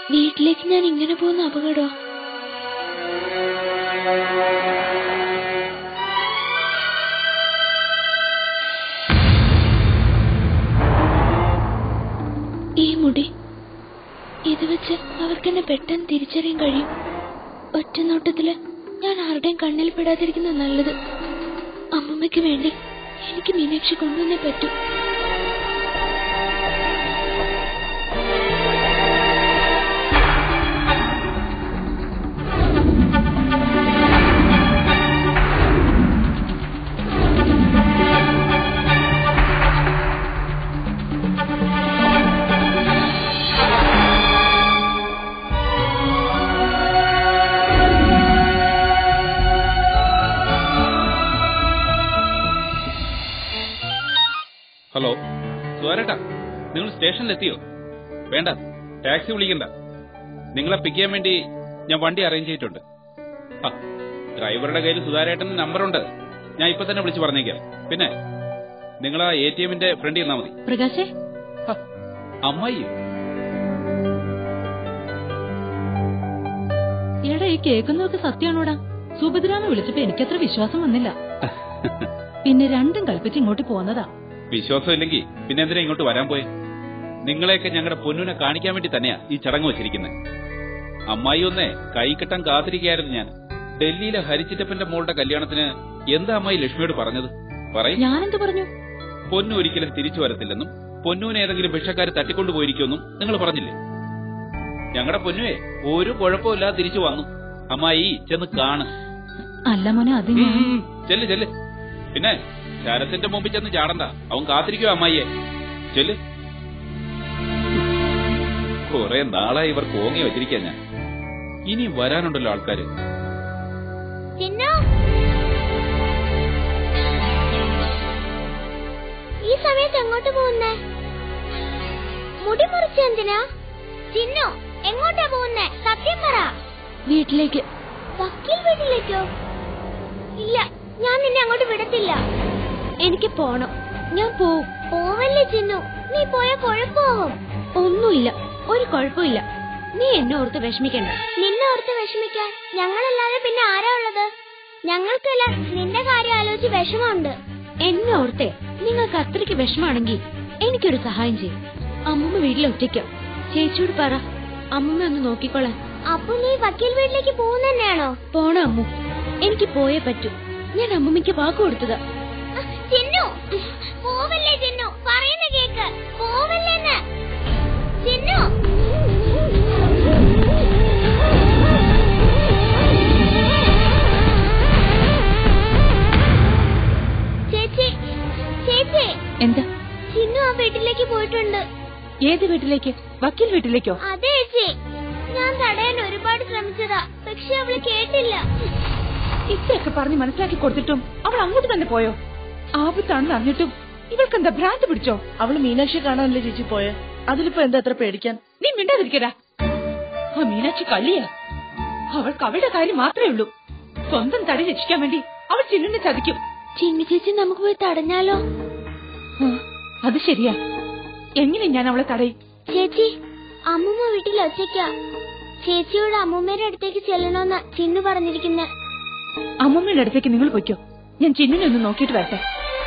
വീട്ടിലേക്ക് ഞാൻ ഇങ്ങനെ പോകുന്ന അപകടോ ഈ മുടി ഇത് വെച്ച് അവർക്കെന്നെ പെട്ടെന്ന് തിരിച്ചറിയാൻ കഴിയും ഒറ്റ നോട്ടത്തില് ഞാൻ ആരുടെയും കണ്ണിൽ പെടാതിരിക്കുന്ന നല്ലത് അമ്മമ്മയ്ക്ക് വേണ്ടി എനിക്ക് മീനാക്ഷി കൊണ്ടുവന്നേ പറ്റൂ ഹലോ സുധാരേട്ടാ നിങ്ങൾ സ്റ്റേഷനിലെത്തിയോ വേണ്ട ടാക്സി വിളിക്കണ്ട നിങ്ങളെ പിക്ക് ചെയ്യാൻ വേണ്ടി ഞാൻ വണ്ടി അറേഞ്ച് ചെയ്തിട്ടുണ്ട് ആ, ഡ്രൈവറുടെ കയ്യിൽ സുധാരേട്ടന്റെ നമ്പറുണ്ട് ഞാൻ ഇപ്പൊ തന്നെ വിളിച്ചു പറഞ്ഞേക്കാം പിന്നെ നിങ്ങൾ ആ എ ടി എമ്മിന്റെ ഫ്രണ്ട് ചെന്നാ മതി പ്രകാശേ ഹ, അമ്മായിയോ എടാ ഈ കേൾക്കുന്നതൊക്കെ സത്യമാണോടാ സുഭദ്രാമ വിളിച്ചപ്പോ എനിക്കത്ര വിശ്വാസം വന്നില്ല പിന്നെ രണ്ടും കൽപ്പിച്ച് ഇങ്ങോട്ട് പോന്നതാ വിശ്വാസം ഇല്ലെങ്കിൽ പിന്നെ എന്തിനാ ഇങ്ങോട്ട് വരാൻ പോയെ നിങ്ങളെയൊക്കെ ഞങ്ങളുടെ പൊന്നുനെ കാണിക്കാൻ വേണ്ടി തന്നെയാ ഈ ചടങ്ങ് വെച്ചിരിക്കുന്നത് അമ്മായി ഒന്നേ കൈ കിട്ടാൻ കാത്തിരിക്കുകയായിരുന്നു ഞാൻ ഡൽഹിയിലെ ഹരിച്ചിറ്റപ്പന്റെ മോളുടെ കല്യാണത്തിന് എന്താ അമ്മായി ലക്ഷ്മിയോട് പറഞ്ഞത് പറയും ഞാനെന്ത് പറഞ്ഞു പൊന്നു ഒരിക്കലും തിരിച്ചു വരത്തില്ലെന്നും പൊന്നുവിനെ ഏതെങ്കിലും ഭിക്ഷക്കാർ തട്ടിക്കൊണ്ടു പോയിരിക്കുമെന്നും നിങ്ങൾ പറഞ്ഞില്ലേ ഞങ്ങളുടെ പൊന്നുവേ ഒരു കുഴപ്പമില്ലാതെ തിരിച്ചു വന്നു അമ്മായി ചെന്ന് കാണ് അല്ല മോനെ അത് ഞാൻ ഉം, ചെല്ല് ചെല്ല് പിന്നെ ശരത്തിന്റെ മുമ്പിൽ ചെന്ന് ചാടണ്ട അവൻ കാത്തിരിക്കുവോ അമ്മായിയെ ചെല്ല് കുറെ നാളായി ഇവർ കോങ്ങി വെച്ചിരിക്കാൻ ഞാൻ ഇനി വരാനുണ്ടല്ലോ ആൾക്കാര് ചിന്നു ഈ സമയത്ത് എങ്ങോട്ട് പോകുന്നേ മുടി മുറിച്ച എന്തിനാ ചിന്നു എങ്ങോട്ടാ പോകുന്നേ സത്യം പറ വീട്ടിലേക്ക് വക്കീൽ വീട്ടിലേക്കോ ഇല്ല ഞാൻ നിന്നെ അങ്ങോട്ട് വിടത്തില്ല എനിക്ക് പോണം ഞാൻ പോവും പോവല്ലേ ചിന്നു നീ പോയ കുഴപ്പമാവും ഒന്നുമില്ല ഒരു കുഴപ്പമില്ല നീ എന്നെ ഓർത്ത് വിഷമിക്കണ്ട നിന്നെ ഓർത്ത് വിഷമിക്കാൻ ഞങ്ങളല്ലാതെ പിന്നെ ആരാ ഉള്ളത് ഞങ്ങൾക്കല്ല നിന്റെ കാര്യം ആലോചിച്ച് വിഷമമുണ്ട് എന്നെ ഓർത്തെ നിങ്ങൾക്ക് അത്രയ്ക്ക് വിഷമാണെങ്കിൽ എനിക്കൊരു സഹായം ചെയ്യും അമ്മമ്മ വീട്ടിൽ ഒറ്റയ്ക്ക ചേച്ചിയോട് പറ അമ്മമ്മ ഒന്ന് നോക്കിക്കോളാൻ അപ്പൊ നീ വക്കീൽ വീട്ടിലേക്ക് പോകുന്ന തന്നെയാണോ പോണ അമ്മു എനിക്ക് പോയേ പറ്റൂ ഞാൻ അമ്മമ്മയ്ക്ക് വാക്ക് കൊടുത്തതാ ചിന്നു പോവല്ലേ ചിന്നു പറയുന്ന കേക്ക് പോവല്ലേന്ന് ചിന്നു ചേച്ചി ചേച്ചി എന്താ ചിന്നു ആ വീട്ടിലേക്ക് പോയിട്ടുണ്ട് ഏത് വീട്ടിലേക്ക് വക്കീൽ വീട്ടിലേക്കോ അതെ ചേച്ചി ഞാൻ തടയാൻ ഒരുപാട് ശ്രമിച്ചതാ പക്ഷെ അവള് കേട്ടില്ല ഇത്രയൊക്കെ പറഞ്ഞ് മനസ്സിലാക്കി കൊടുത്തിട്ടും അവൾ അങ്ങോട്ട് തന്നെ പോയോ ആപത്താണെന്ന് അറിഞ്ഞിട്ടും ഇവൾക്കെന്താ ഭ്രാന്ത് പിടിച്ചോ അവള് മീനാക്ഷി കാണാനല്ലേ ചേച്ചി പോയെ അതിലിപ്പോ എന്താ എത്ര പേടിക്കാൻ നീ മിണ്ടാതിരിക്കടാ ആ മീനാക്ഷി കള്ളിയാ അവൾക്ക് അവളുടെ കാര്യം മാത്രമേ ഉള്ളൂ സ്വന്തം തടി രക്ഷിക്കാൻ വേണ്ടി അവൾ ചിന്നുനെ ചതിക്കും ചിന്നു ചേച്ചി നമുക്ക് പോയി തടഞ്ഞാലോ ആ, അത് ശരിയാ എങ്ങനെ ഞാൻ അവളെ തടയും ചേച്ചി അമ്മൂമ്മ വീട്ടിൽ ഒറ്റയ്ക്കാ ചേച്ചിയോട് അമ്മൂമ്മയുടെ അടുത്തേക്ക് ചെല്ലണോന്ന് ചിന്നു പറഞ്ഞിരിക്കുന്നെ അമ്മമ്മയുടെ അടുത്തേക്ക് നിങ്ങൾ പൊയ്ക്കോ ഞാൻ ചിന്നിനെ ഒന്ന് നോക്കിയിട്ട് വരട്ടെ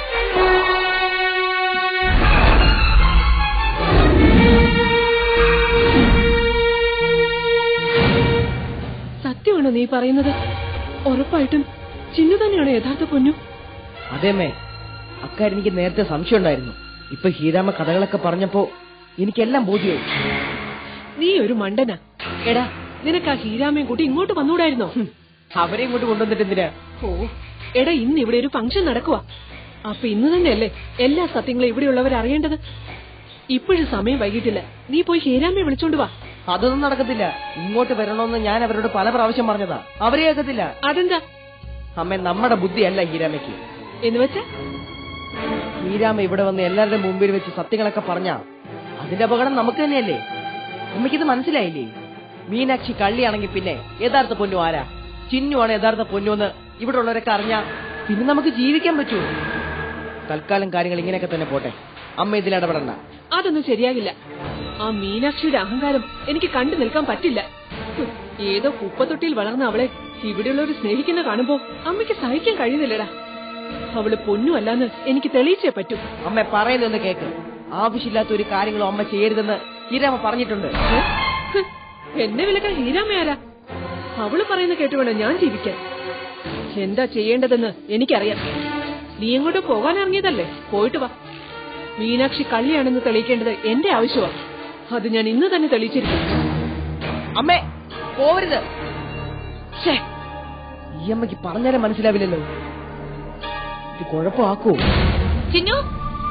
സത്യമാണോ നീ പറയുന്നത് ഉറപ്പായിട്ടും ചിന്നു തന്നെയാണോ യഥാർത്ഥ പൊന്നു അതേമേ അക്കാര്യം എനിക്ക് നേരത്തെ സംശയം ഉണ്ടായിരുന്നു ഇപ്പൊ ഹീരാമ കഥകളൊക്കെ പറഞ്ഞപ്പോ എനിക്കെല്ലാം ബോധ്യമായി നീ ഒരു മണ്ടനാ എടാ നിനക്ക് ആ ഹീരാമയും കൂട്ടി ഇങ്ങോട്ട് വന്നൂടായിരുന്നോ ഹും, അവരെ ഇങ്ങോട്ട് കൊണ്ടുവന്നിട്ട് എന്തിനാ ഓ എടാ ഇന്ന് ഇവിടെ ഒരു ഫംഗ്ഷൻ നടക്കുവാ അപ്പൊ ഇന്ന് തന്നെയല്ലേ എല്ലാ സത്യങ്ങളും ഇവിടെയുള്ളവർ അറിയേണ്ടത് ഇപ്പോഴും സമയം വൈകിട്ടില്ല നീ പോയി ഹീരാമയെ വിളിച്ചോണ്ട് വാ അതൊന്നും നടക്കത്തില്ല ഇങ്ങോട്ട് വരണമെന്ന് ഞാൻ അവരോട് പല പ്രാവശ്യം പറഞ്ഞതാ അവരെ കേൾക്കത്തില്ല അതെന്താ അമ്മ നമ്മുടെ ബുദ്ധിയല്ല ഹീരാമയ്ക്ക് എന്ന് വെച്ചാ ഹീരാമ ഇവിടെ വന്ന് എല്ലാവരുടെയും മുമ്പിൽ വെച്ച് സത്യങ്ങളൊക്കെ പറഞ്ഞ അതിന്റെ അപകടം നമുക്ക് തന്നെയല്ലേ അമ്മയ്ക്കിത് മനസ്സിലായില്ലേ മീനാക്ഷി കള്ളിയാണെങ്കിൽ പിന്നെ യഥാർത്ഥ പൊന്നു ആരാ ചിന്നുവാണ് യഥാർത്ഥ പൊന്നു എന്ന് ഇവിടെ ഉള്ളവരൊക്കെ അറിഞ്ഞാ പിന്നെ നമുക്ക് ജീവിക്കാൻ പറ്റുമോ തൽക്കാലം കാര്യങ്ങൾ ഇങ്ങനെയൊക്കെ തന്നെ പോട്ടെ അമ്മ ഇതിൽ ഇടപെടണ്ട അതൊന്നും ശരിയാകില്ല ആ മീനാക്ഷിയുടെ അഹങ്കാരം എനിക്ക് കണ്ടു നിൽക്കാൻ പറ്റില്ല ഹും, ഏതോ കുപ്പത്തൊട്ടിയിൽ വളർന്ന അവളെ ഇവിടെയുള്ളവർ സ്നേഹിക്കുന്ന കാണുമ്പോ അമ്മയ്ക്ക് സഹിക്കാൻ കഴിയുന്നില്ലടാ അവള് പൊന്നു അല്ലാന്ന് എനിക്ക് തെളിയിച്ചേ പറ്റൂ അമ്മ പറയുന്നൊന്ന് കേക്ക് ആവശ്യമില്ലാത്ത ഒരു കാര്യങ്ങളും അമ്മ ചെയ്യരുതെന്ന് ഹീരാമ പറഞ്ഞിട്ടുണ്ട് ഏ? ഹ്, എന്നെ വിലക്കാൻ ഹീരാമയാരാ അവള് പറയുന്ന കേട്ടുവേണം ഞാൻ ജീവിക്കാൻ എന്താ ചെയ്യേണ്ടതെന്ന് എനിക്കറിയാം നീ എങ്ങോട്ട് പോകാൻ ഇറങ്ങിയതല്ലേ പോയിട്ട് വാ മീനാക്ഷി കള്ളിയാണെന്ന് തെളിയിക്കേണ്ടത് എന്റെ ആവശ്യമാ അത് ഞാൻ ഇന്ന് തന്നെ തെളിയിച്ചിരിക്കും അമ്മേ പോവരുത് ഛേ, ഈ അമ്മയ്ക്ക് പറഞ്ഞാലേ മനസ്സിലാവില്ലല്ലോ ഇത് കുഴപ്പമാക്കൂ ചിന്നു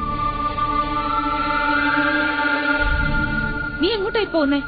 നീ എങ്ങോട്ടായി പോന്നേ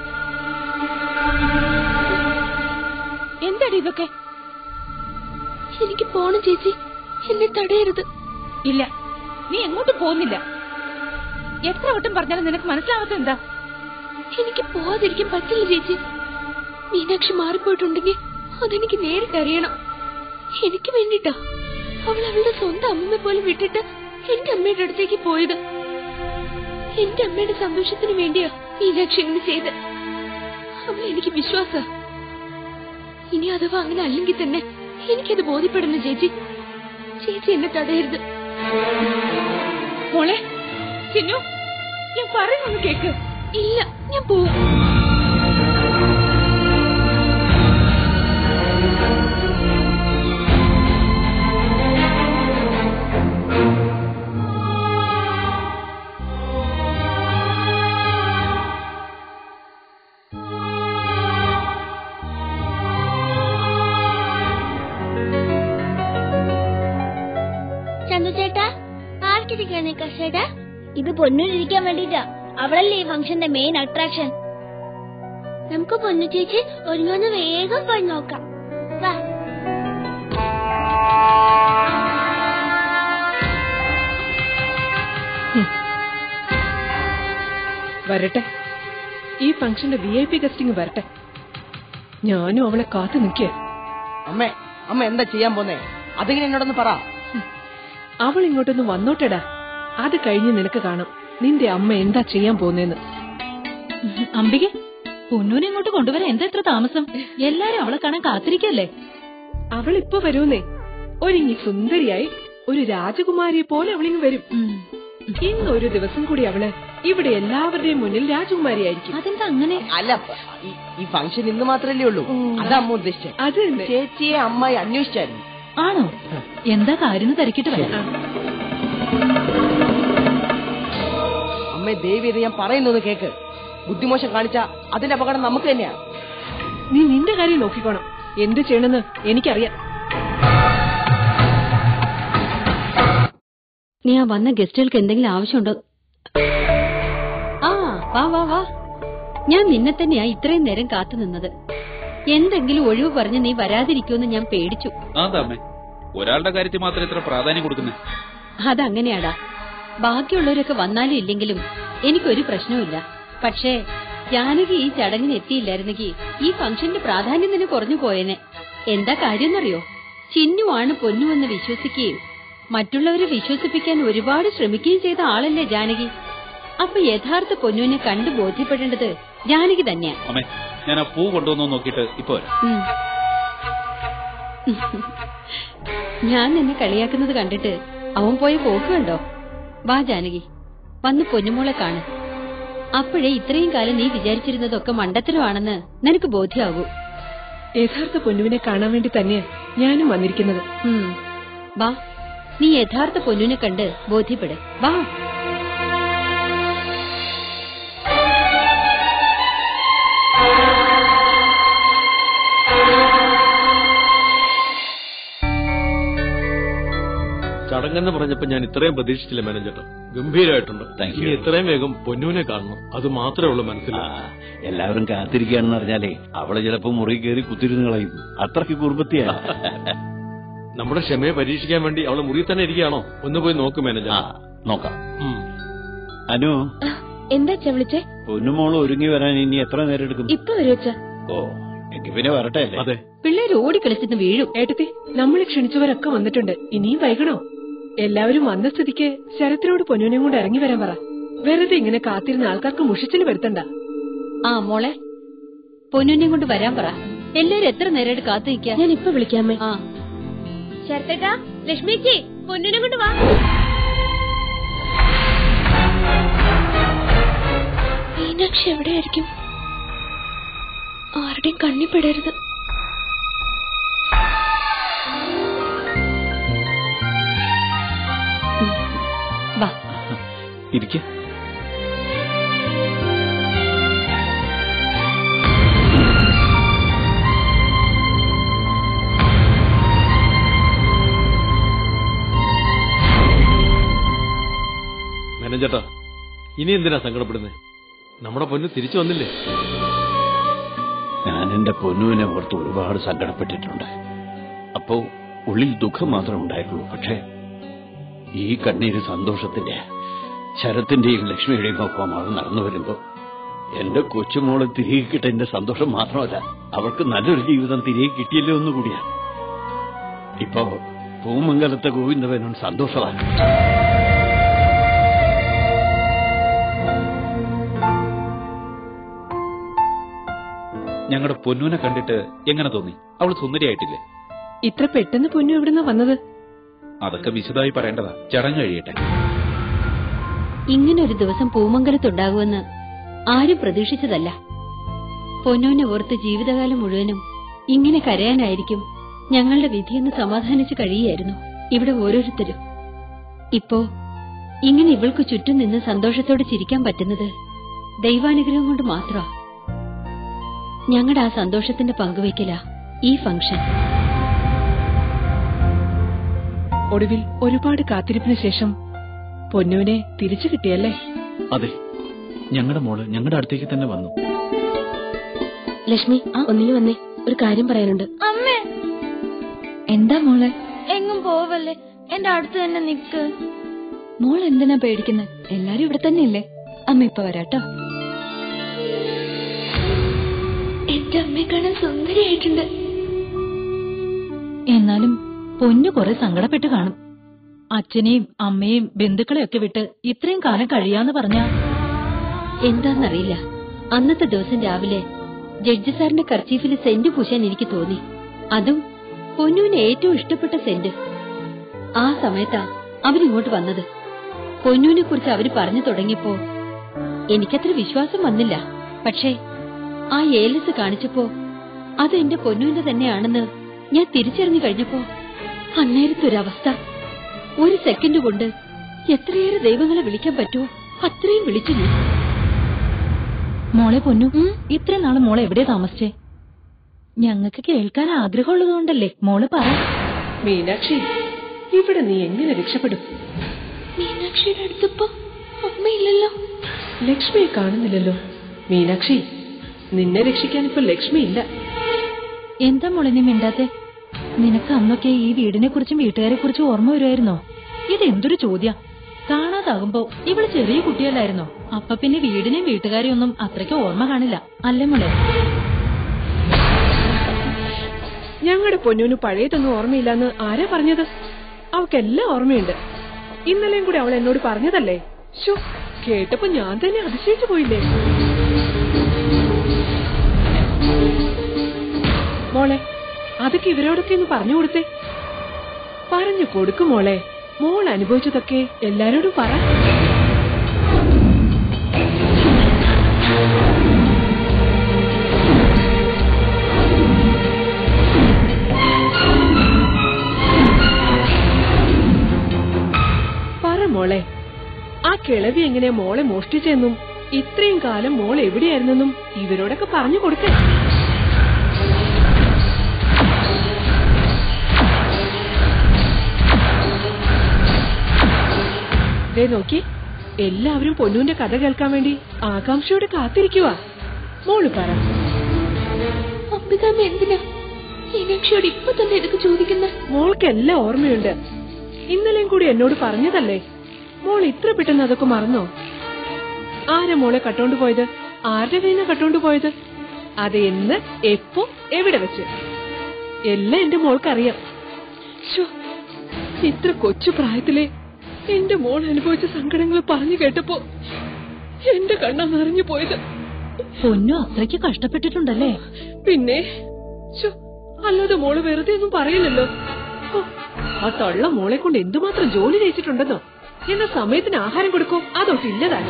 എന്താടി ഇതൊക്കെ എനിക്ക് പോണം ചേച്ചി എന്നെ തടയരുത് ഇല്ല നീ എങ്ങോട്ടും പോകുന്നില്ല എത്ര വട്ടം പറഞ്ഞാലും നിനക്ക് മനസ്സിലാവാത്ത എന്താ എനിക്ക് പോവാതിരിക്കാൻ പറ്റില്ല ചേച്ചി മീനാക്ഷി മാറിപ്പോയിട്ടുണ്ടെങ്കിൽ അതെനിക്ക് നേരിട്ട് അറിയണം എനിക്ക് വേണ്ടിട്ടാ അവൾ അവളുടെ സ്വന്തം അമ്മയെ പോലെ വിട്ടിട്ട് എന്റെ അമ്മയുടെ അടുത്തേക്ക് പോയത് എന്റെ അമ്മയുടെ സന്തോഷത്തിന് വേണ്ടിയാ മീനാക്ഷി ഇങ്ങനെ ചെയ്ത് അവൾ എനിക്ക് വിശ്വാസ ഇനി അഥവാ അങ്ങനെ അല്ലെങ്കിൽ തന്നെ എനിക്കത് ബോധ്യപ്പെടുന്നു ചേച്ചി ചേച്ചി എന്നെ തടയരുത് മോളെ ചിന്നു ഞാൻ പറയുന്നൊന്ന് കേക്ക് ഇല്ല ഞാൻ പോവും ചന്തു ചേട്ടാ ആർക്കിരിക്കാണ് കസേട്ടാ ഇത് പൊന്നിരിക്കാൻ വേണ്ടിട്ടാ അവളല്ലേ ഈ ഫംഗ്ഷന്റെ മെയിൻ അട്രാക്ഷൻ നമുക്ക് പൊന്നു ചേച്ചി ഒരുങ്ങൊന്ന് വേഗം പോയി നോക്കാം വാ വരട്ടെ ഈ ഫംഗ്ഷന്റെ വി ഐ പി ഗസ്റ്റിംഗ് വരട്ടെ ഞാനും അവളെ കാത്തു നിൽക്കുക അമ്മേ അമ്മ എന്താ ചെയ്യാൻ പോന്നേ അതെങ്ങനെ എന്നോടൊന്ന് പറ അവൾ ഇങ്ങോട്ടൊന്ന് വന്നോട്ടെടാ അത് കഴിഞ്ഞ് നിനക്ക് കാണാം നിന്റെ അമ്മ എന്താ ചെയ്യാൻ പോന്നേന്ന് അംബിക പൊന്നൂനെ ഇങ്ങോട്ട് കൊണ്ടുവരാൻ എന്താ ഇത്ര താമസം എല്ലാരും അവളെ കാണാൻ കാത്തിരിക്കല്ലേ അവൾ ഇപ്പൊ വരൂന്നേ ഒരുങ്ങി സുന്ദരിയായി ഒരു രാജകുമാരിയെ പോലെ അവളിങ്ങ് വരും ഇന്ന് ഒരു ദിവസം കൂടി അവള് ഇവിടെ എല്ലാവരുടെയും മുന്നിൽ രാജകുമാരിയായിരിക്കും അതെന്താ അങ്ങനെ അല്ല ഈ- ഈ ഫംഗ്ഷൻ ഇന്ന് മാത്രല്ലേ ഉള്ളൂ അതാ അമ്മ ഉദ്ദേശിച്ചത് അത് തന്നെ ചേച്ചിയെ അമ്മായി അന്വേഷിച്ചായിരുന്നു ആണോ എന്താ കാര്യം തിരക്കിട്ട് വരാം ആ, അമ്മ ദേവി ഇത് ഞാൻ പറയുന്നത് കേക്ക് ബുദ്ധിമോശം കാണിച്ച അതിന്റെ അപകടം നമുക്ക് തന്നെയാ നീ നിന്റെ കാര്യം നോക്കിക്കോണം എന്ത് ചെയ്യണമെന്ന് എനിക്കറിയാം നീ ആ വന്ന ഗസ്റ്റുകൾക്ക് എന്തെങ്കിലും ആവശ്യമുണ്ടോ ആ വാ വാ വാ ഞാൻ നിന്നെ തന്നെയാ ഇത്രയും നേരം കാത്തു നിന്നത് എന്തെങ്കിലും ഒഴിവ് പറഞ്ഞ് നീ വരാതിരിക്കുമെന്ന് ഞാൻ പേടിച്ചു അതാമേ ഒരാളുടെ കാര്യത്തിൽ മാത്രം ഇത്ര പ്രാധാന്യം കൊടുക്കുന്നേ അതങ്ങനെയാടാ ബാക്കിയുള്ളവരൊക്കെ വന്നാലും ഇല്ലെങ്കിലും എനിക്കൊരു പ്രശ്നവുമില്ല പക്ഷേ ജാനകി ഈ ചടങ്ങിന് എത്തിയില്ലായിരുന്നെങ്കിൽ ഈ ഫംഗ്ഷന്റെ പ്രാധാന്യം തന്നെ കുറഞ്ഞു പോയേനെ എന്താ കാര്യമെന്നറിയോ ചിന്നുവാണ് പൊന്നുവെന്ന് വിശ്വസിക്കുകയും മറ്റുള്ളവരെ വിശ്വസിപ്പിക്കാൻ ഒരുപാട് ശ്രമിക്കുകയും ചെയ്ത ആളല്ലേ ജാനകി അപ്പൊ യഥാർത്ഥ പൊന്നുവിനെ കണ്ടു ബോധ്യപ്പെടേണ്ടത് ജാനകി തന്നെയാ അമ്മേ ഞാൻ ആ പൂ കൊണ്ടുവന്നു നോക്കിയിട്ട് ഇപ്പൊ വരാം ഉം. ഞാൻ നിന്നെ കളിയാക്കുന്നത് കണ്ടിട്ട് അവൻ പോയ പോക്ക് കണ്ടോ വാ ജാനകി വന്ന് പൊന്നുമോളെ കാണ് അപ്പോഴേ ഇത്രയും കാലം നീ വിചാരിച്ചിരുന്നതൊക്കെ മണ്ടത്തരമാണെന്ന് നിനക്ക് ബോധ്യമാകൂ യഥാർത്ഥ പൊന്നുവിനെ കാണാൻ വേണ്ടി തന്നെയാ ഞാനും വന്നിരിക്കുന്നത് ഉം. വാ നീ യഥാർത്ഥ പൊന്നുവിനെ കണ്ട് ബോധ്യപ്പെട് വാ ചടങ്ങെന്ന് പറഞ്ഞപ്പോ ഞാൻ ഇത്രയും പ്രതീക്ഷിച്ചില്ല മാനേജർ ഗംഭീരമായിട്ടുണ്ട് Thank you. ഇനി എത്രയും വേഗം പൊന്നൂനെ കാണണം അത് മാത്രമേ ഉള്ളൂ മനസ്സിൽ ആ, എല്ലാവരും കാത്തിരിക്കുകയാണെന്ന് അറിഞ്ഞാലേ അവളെ ചിലപ്പോ മുറി കയറി കുത്തിരുന്ന് കളയും അത്രയ്ക്ക് കുർബത്തിയാ നമ്മുടെ ക്ഷമയെ പരീക്ഷിക്കാൻ വേണ്ടി അവളെ മുറിയിൽ തന്നെ ഇരിക്കുകയാണോ ഒന്ന് പോയി നോക്ക് മാനേജർ ആ നോക്കാം ഉം. അനു എന്താ വിളിച്ചേ പൊന്നുമോള് ഒരുങ്ങി വരാൻ ഇനി എത്ര നേരം എടുക്കും ഇപ്പൊ വരുവച്ച ഓ എങ്കിൽ പിന്നെ വരട്ടെ അല്ലേ അതെ പിള്ളേര് ഓടിക്കളിച്ചിട്ട് വീഴും ഏട്ടത്തി നമ്മളെ ക്ഷണിച്ചവരൊക്കെ വന്നിട്ടുണ്ട് ഇനിയും വൈകണോ എല്ലാവരും വന്ന സ്ഥിതിക്ക് ശരത്തിനോട് പൊന്നുവിനെയും കൊണ്ട് ഇറങ്ങി വരാൻ പറ വെറുതെ ഇങ്ങനെ കാത്തിരുന്ന ആൾക്കാർക്ക് മുഷിച്ചിൽ വരുത്തണ്ട ആ മോളെ പൊന്നുനെയും കൊണ്ട് വരാൻ പറ എല്ലാരും എത്ര നേരമായിട്ട് കാത്തു നിൽക്കാ ഞാൻ ഇപ്പൊ വിളിക്കാമേ ആ ശരത്തേട്ടാ ലക്ഷ്മിച്ചി പൊന്നിനെ കൊണ്ട് വാ മീനാക്ഷി എവിടെയായിരിക്കും ആരുടെയും കണ്ണിപ്പെടരുത് വാ ഇരിക്ക മേനഞ്ചേട്ടാ ഇനി എന്തിനാ സങ്കടപ്പെടുന്നത് നമ്മുടെ പൊന്ന് തിരിച്ചു വന്നില്ലേ ഞാൻ എന്റെ പൊന്നുവിനെ ഓർത്ത് ഒരുപാട് സങ്കടപ്പെട്ടിട്ടുണ്ട് അപ്പോ ഉള്ളിൽ ദുഃഖം മാത്രമേ ഉണ്ടായിട്ടുള്ളൂ പക്ഷേ ഈ കണ്ണീര് സന്തോഷത്തിന്റെ ശരത്തിന്റെയും ലക്ഷ്മിയുടെയും ഒപ്പം അവൾ നടന്നു വരുമ്പോ എന്റെ കൊച്ചുമോളെ തിരികെ കിട്ട എന്റെ സന്തോഷം മാത്രമല്ല അവൾക്ക് നല്ലൊരു ജീവിതം തിരികെ കിട്ടിയല്ലോ ഒന്നുകൂടിയാ ഇപ്പോ പൂമംഗലത്തെ ഗോവിന്ദവനും സന്തോഷമാണ് ഞങ്ങളുടെ പൊന്നൂനെ കണ്ടിട്ട് എങ്ങനെ തോന്നി അവൾ സുന്ദരിയായിട്ടില്ലേ ഇത്ര പെട്ടെന്ന് പൊന്നു എവിടുന്ന വന്നത് അതൊക്കെ വിശദമായി പറയേണ്ടതാ ചടങ്ങ് കഴിയട്ടെ ഇങ്ങനൊരു ദിവസം പൂമംഗലത്തുണ്ടാകുമെന്ന് ആരും പ്രതീക്ഷിച്ചതല്ല പൊന്നൂനെ ഓർത്ത് ജീവിതകാലം മുഴുവനും ഇങ്ങനെ കരയാനായിരിക്കും ഞങ്ങളുടെ വിധിയെന്ന് സമാധാനിച്ച് കഴിയുകയായിരുന്നു ഇവിടെ ഓരോരുത്തരും ഇപ്പോ ഇങ്ങനെ ഇവൾക്ക് ചുറ്റും നിന്ന് സന്തോഷത്തോടെ ചിരിക്കാൻ പറ്റുന്നത് ദൈവാനുഗ്രഹം കൊണ്ട് മാത്രമാ ഞങ്ങളുടെ ആ സന്തോഷത്തിന്റെ പങ്കുവയ്ക്കലാ ഈ ഫംഗ്ഷൻ ഒടുവിൽ ഒരുപാട് കാത്തിരിപ്പിന് ശേഷം പൊന്നുവിനെ തിരിച്ചു കിട്ടിയല്ലേ അതെ ഞങ്ങളുടെ മോള് ഞങ്ങളുടെ അടുത്തേക്ക് തന്നെ വന്നു ലക്ഷ്മി ഒന്നിനു വന്നേ ഒരു കാര്യം പറയാനുണ്ട് അമ്മേ എന്താ മോളെ എങ്ങും പോവല്ലേ എന്റെ അടുത്ത് തന്നെ നിക്ക് മോൾ എന്തിനാ പേടിക്കുന്നത് എല്ലാരും ഇവിടെ തന്നെ ഇല്ലേ അമ്മ ഇപ്പൊ വരാട്ടോ എന്റെ അമ്മയെ കാണാൻ സുന്ദരിയായിട്ടുണ്ട് എന്നാലും പൊന്നു കുറെ സങ്കടപ്പെട്ട് കാണും അച്ഛനെയും അമ്മയും ബന്ധുക്കളെയും ഒക്കെ വിട്ട് ഇത്രയും കാലം കഴിയാന്ന് പറഞ്ഞാ എന്താന്നറിയില്ല അന്നത്തെ ദിവസം രാവിലെ ജഡ്ജി സാറിന്റെ കർച്ചീഫിൽ സെന്റ് പൂശാൻ എനിക്ക് തോന്നി അതും പൊന്നുവിന് ഏറ്റവും ഇഷ്ടപ്പെട്ട സെന്റ് ആ സമയത്താ അവരിങ്ങോട്ട് വന്നത് പൊന്നുവിനെ കുറിച്ച് അവര് പറഞ്ഞു തുടങ്ങിയപ്പോ എനിക്കത്ര വിശ്വാസം വന്നില്ല പക്ഷേ ആ ഏലസ് കാണിച്ചപ്പോ അത് എന്റെ പൊന്നുവിന്റെ തന്നെയാണെന്ന് ഞാൻ തിരിച്ചറിഞ്ഞു കഴിഞ്ഞപ്പോ അന്നേരത്തൊരവസ്ഥ ഒരു സെക്കൻഡ് കൊണ്ട് എത്രയേറെ ദൈവങ്ങളെ വിളിക്കാൻ പറ്റുമോ അത്രയും വിളിച്ചു ഞാൻ മോളെ പൊന്നു ഇത്രയും നാള് മോളെ എവിടെയാ താമസിച്ചേ ഞങ്ങൾക്ക് കേൾക്കാൻ ആഗ്രഹമുള്ളതുകൊണ്ടല്ലേ മോള് പറ മീനാക്ഷി ഇവിടെ നീ എങ്ങനെ രക്ഷപ്പെടും മീനാക്ഷിയുടെ അടുത്തിപ്പോ അമ്മയില്ലല്ലോ ലക്ഷ്മിയെ കാണുന്നില്ലല്ലോ മീനാക്ഷി നിന്നെ രക്ഷിക്കാൻ ഇപ്പൊ ലക്ഷ്മി ഇല്ല എന്താ മോളെ നീ മിണ്ടാത്തെ നിനക്ക് അന്നൊക്കെ ഈ വീടിനെ കുറിച്ചും വീട്ടുകാരെ കുറിച്ചും ഓർമ്മ വരുമായിരുന്നോ ഇത് എന്തൊരു ചോദ്യ കാണാതാകുമ്പോ ഇവള് ചെറിയ കുട്ടിയല്ലായിരുന്നോ അപ്പൊ പിന്നെ വീടിനെയും വീട്ടുകാരെയും ഒന്നും അത്രയ്ക്ക് ഓർമ്മ കാണില്ല അല്ലേ മോളെ ഞങ്ങളുടെ പൊന്നൂന് പഴയതൊന്നും ഓർമ്മയില്ലെന്ന് ആരാ പറഞ്ഞത് അവക്കെല്ലാം ഓർമ്മയുണ്ട് ഇന്നലെയും കൂടി അവൾ എന്നോട് പറഞ്ഞതല്ലേ ശോ കേട്ടപ്പോ ഞാൻ തന്നെ അതിശയിച്ചു പോയില്ലേ മോളെ അതൊക്കെ ഇവരോടൊക്കെ ഒന്ന് പറഞ്ഞു കൊടുത്തേ പറഞ്ഞു കൊടുക്കും മോളെ മോൾ അനുഭവിച്ചതൊക്കെ എല്ലാരോടും പറ പറ മോളെ ആ കിളവി എങ്ങനെ മോളെ മോഷ്ടിച്ചെന്നും ഇത്രയും കാലം മോൾ എവിടെയായിരുന്നെന്നും ഇവരോടൊക്കെ പറഞ്ഞു കൊടുക്കേ ദേ നോക്കി എല്ലാവരും പൊന്നൂന്റെ കഥ കേൾക്കാൻ വേണ്ടി ആകാംക്ഷയോടെ കാത്തിരിക്കുക മോള് പറ അമ്പിതാമ്മ എന്തിനാ മീനാക്ഷിയോട് ഇപ്പൊ തന്നെ ഇതൊക്കെ ചോദിക്കുന്നത് മോൾക്ക് എല്ലാം ഓർമ്മയുണ്ട് ഇന്നലെയും കൂടി എന്നോട് പറഞ്ഞതല്ലേ മോൾ ഇത്ര പെട്ടെന്ന് അതൊക്കെ മറന്നോ ആരാ മോളെ കട്ടോണ്ട് പോയത് ആരുടെ കയ്യിൽ നിന്ന് കട്ടോണ്ട് പോയത് അത് എന്ന് എപ്പോ എവിടെ വെച്ച് എല്ലാം എന്റെ മോൾക്കറിയാം ശ്ശോ, ഇത്ര കൊച്ചു പ്രായത്തിലെ എന്റെ മോൾ അനുഭവിച്ച സങ്കടങ്ങൾ പറഞ്ഞു കേട്ടപ്പോ എന്റെ കണ്ണ നിറഞ്ഞു പോയത് പൊന്നു അത്രയ്ക്ക് കഷ്ടപ്പെട്ടിട്ടുണ്ടല്ലേ പിന്നെ ശ്ശോ, അല്ലാതെ മോള് വെറുതെ ഒന്നും പറയില്ലല്ലോ ഹോ, ആ തള്ള മോളെ കൊണ്ട് എന്തുമാത്രം ജോലി ചെയ്യിച്ചിട്ടുണ്ടെന്നോ എന്ന സമയത്തിന് ആഹാരം കൊടുക്കോ അതൊട്ടില്ലതാൻ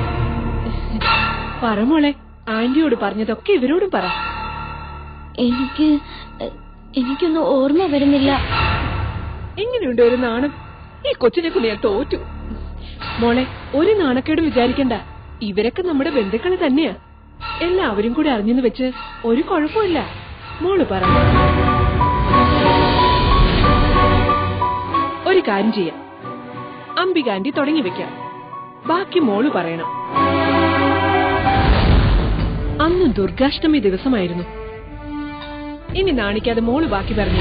പറ മോളെ ആന്റിയോട് പറഞ്ഞതൊക്കെ ഇവരോടും പറ എനിക്ക് എ- എനിക്കൊന്നും ഓർമ്മ വരുന്നില്ല എങ്ങനെയുണ്ട് ഒരു നാണം ഈ കൊച്ചിനെ കൊണ്ട് ഞാൻ തോറ്റു മോളെ ഒരു നാണക്കേട് വിചാരിക്കണ്ട ഇവരൊക്കെ നമ്മുടെ ബന്ധുക്കള് തന്നെയാ എല്ലാവരും കൂടി അറിഞ്ഞെന്ന് വെച്ച് ഒരു കുഴപ്പമില്ല മോള് പറ ഒരു കാര്യം ചെയ്യാം അംബികാന്റി തുടങ്ങി വെക്കാം ബാക്കി മോള് പറയണം അന്ന് ദുർഗാഷ്ടമി ദിവസമായിരുന്നു ഇനി നാണിക്കാതെ മോള് ബാക്കി പറഞ്ഞു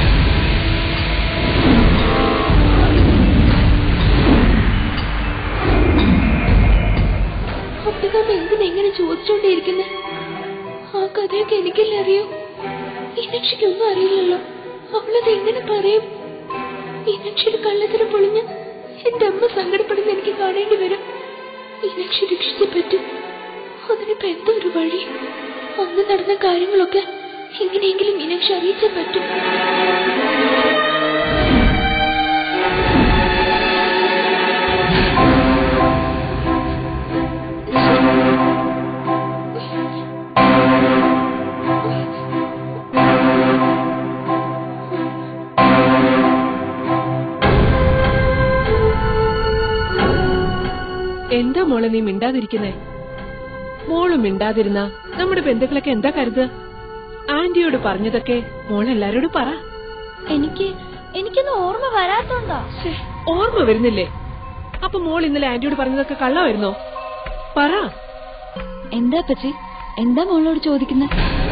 ഒട്ടുകാമ്മ എന്തിനെങ്ങനെ ചോദിച്ചോണ്ടേയിരിക്കുന്നെ ആ കഥയൊക്കെ എനിക്കല്ലേ അറിയൂ മീനാക്ഷിക്കൊന്നും അറിയില്ലല്ലോ അവളത് എങ്ങനെ പറയും മീനാക്ഷിയുടെ കള്ളത്തിന് പൊളിഞ്ഞ് എന്റെ അമ്മ സങ്കടപ്പെടുന്ന എനിക്ക് കാണേണ്ടി വരും മീനാക്ഷി രക്ഷിച്ചേ പറ്റും അതിനിപ്പോ എന്തോ ഒരു വഴി അന്ന് നടന്ന കാര്യങ്ങളൊക്കെ എങ്ങനെയെങ്കിലും മീനാക്ഷി അറിയിച്ചേ പറ്റും എന്താ മോളെ നീ മിണ്ടാതിരിക്കുന്നേ മോള് മിണ്ടാതിരുന്ന നമ്മുടെ ബന്ധുക്കളൊക്കെ എന്താ കരുതുക ആന്റിയോട് പറഞ്ഞതൊക്കെ മോൾ എല്ലാരോടും പറ എനിക്ക് എനിക്കൊന്നും ഓർമ്മ വരാത്തോണ്ടോ ശ്ശേ, ഓർമ്മ വരുന്നില്ലേ അപ്പൊ മോൾ ഇന്നലെ ആന്റിയോട് പറഞ്ഞതൊക്കെ കള്ളമായിരുന്നോ പറ എന്താ പച്ചി എന്താ മോളോട് ചോദിക്കുന്നത്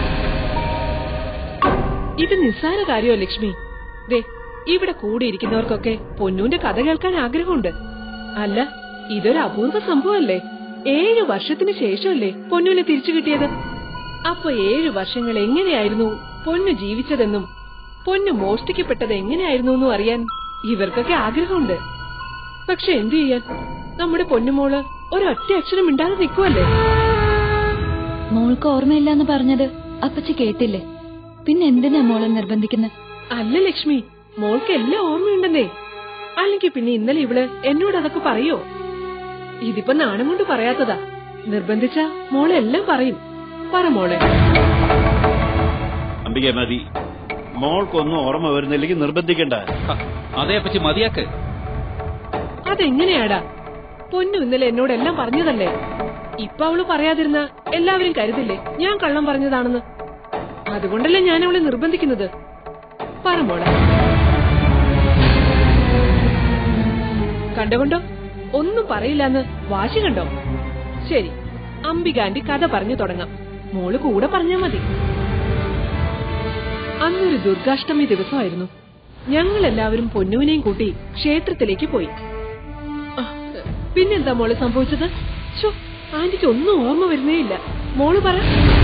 ഇത് നിസ്സാര കാര്യോ ലക്ഷ്മി ദേ ഇവിടെ കൂടിയിരിക്കുന്നവർക്കൊക്കെ പൊന്നൂന്റെ കഥ കേൾക്കാൻ ആഗ്രഹമുണ്ട് അല്ല ഇതൊരു അപൂർവ സംഭവമല്ലേ ഏഴു വർഷത്തിന് ശേഷമല്ലേ പൊന്നുവിനെ തിരിച്ചു കിട്ടിയത് അപ്പൊ ഏഴു വർഷങ്ങൾ എങ്ങനെയായിരുന്നു പൊന്നു ജീവിച്ചതെന്നും പൊന്നു മോഷ്ടിക്കപ്പെട്ടത് എങ്ങനെയായിരുന്നു എന്നും അറിയാൻ ഇവർക്കൊക്കെ ആഗ്രഹമുണ്ട് പക്ഷെ എന്തു ചെയ്യാൻ നമ്മുടെ പൊന്നുമോള് ഒരൊറ്റ അക്ഷരം മിണ്ടാതെ നിൽക്കുവല്ലേ മോൾക്ക് ഓർമ്മയില്ലാന്ന് പറഞ്ഞത് അപ്പച്ചി കേട്ടില്ലേ പിന്നെ എന്തിനാ മോളെ നിർബന്ധിക്കുന്നത് അല്ല ലക്ഷ്മി മോൾക്ക് എല്ലാം ഓർമ്മയുണ്ടെന്നേ അല്ലെങ്കിൽ പിന്നെ ഇന്നലെ ഇവള് എന്നോട് അതൊക്കെ പറയോ ഇതിപ്പോ നാണം കൊണ്ട് പറയാത്തതാ നിർബന്ധിച്ച മോളെല്ലാം പറയും പറ മോളെ അംബിക മതി മോൾക്കൊന്നും ഓർമ്മ വരുന്നില്ലെങ്കിൽ നിർബന്ധിക്കണ്ട ഹ, അതേ അപ്പച്ചി മതിയാക്ക് അതെങ്ങനെയാടാ പൊന്നു ഇന്നലെ എന്നോട് എല്ലാം പറഞ്ഞതല്ലേ ഇപ്പൊ അവള് പറയാതിരുന്ന എല്ലാവരും കരുതില്ലേ ഞാൻ കള്ളം പറഞ്ഞതാണെന്ന് അതുകൊണ്ടല്ലേ ഞാൻ അവളെ നിർബന്ധിക്കുന്നത് പറ മോളെ കണ്ടുകൊണ്ടോ ഒന്നും പറയില്ലെന്ന് വാശി കണ്ടോ ശരി അംബികാന്റി കഥ പറഞ്ഞു തുടങ്ങാം മോള് കൂടെ പറഞ്ഞാ മതി അന്നൊരു ദുർഗാഷ്ടമി ദിവസമായിരുന്നു ഞങ്ങൾ എല്ലാവരും പൊന്നുവിനെയും കൂട്ടി ക്ഷേത്രത്തിലേക്ക് പോയി ആ, പിന്നെന്താ മോള് സംഭവിച്ചത് ശോ ആന്റിക്ക് ഒന്നും ഓർമ്മ വരുന്നേ ഇല്ല മോള് പറ